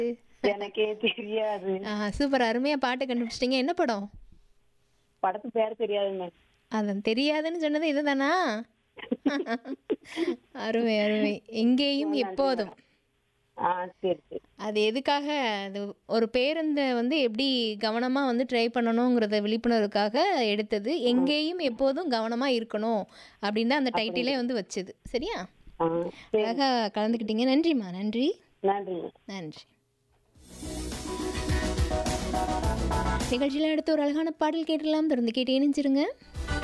எனக்கே தெரியாது ஆ சூப்பர் அருமையா பாட்டு கண்டுபிடிச்சிட்டீங்க என்ன படம் படத்து பேர் தெரியாதுங்க அதான் தெரியாதுன்னு சொன்னது இதுதானா அருமை அருமை எங்கேயும் எப்போதும் ஆ சரி சரி அது எதுக்காக அது ஒரு பேருந்தை வந்து எப்படி கவனமாக வந்து ட்ரை பண்ணணுங்கிறத விழிப்புணர்வுக்காக எடுத்தது எங்கேயும் எப்போதும் கவனமாக இருக்கணும் அப்படின்னு தான் அந்த டைட்டிலே வந்து வச்சது சரியா ஆ சரி அழகாக கலந்துக்கிட்டீங்க நன்றிம்மா நன்றி நன்றிங்க நன்றி நிகழ்ச்சியில் அடுத்து ஒரு அழகான பாடல் கேட்டுடலாம் தொடர்ந்து கேட்டு இணைஞ்சிருங்க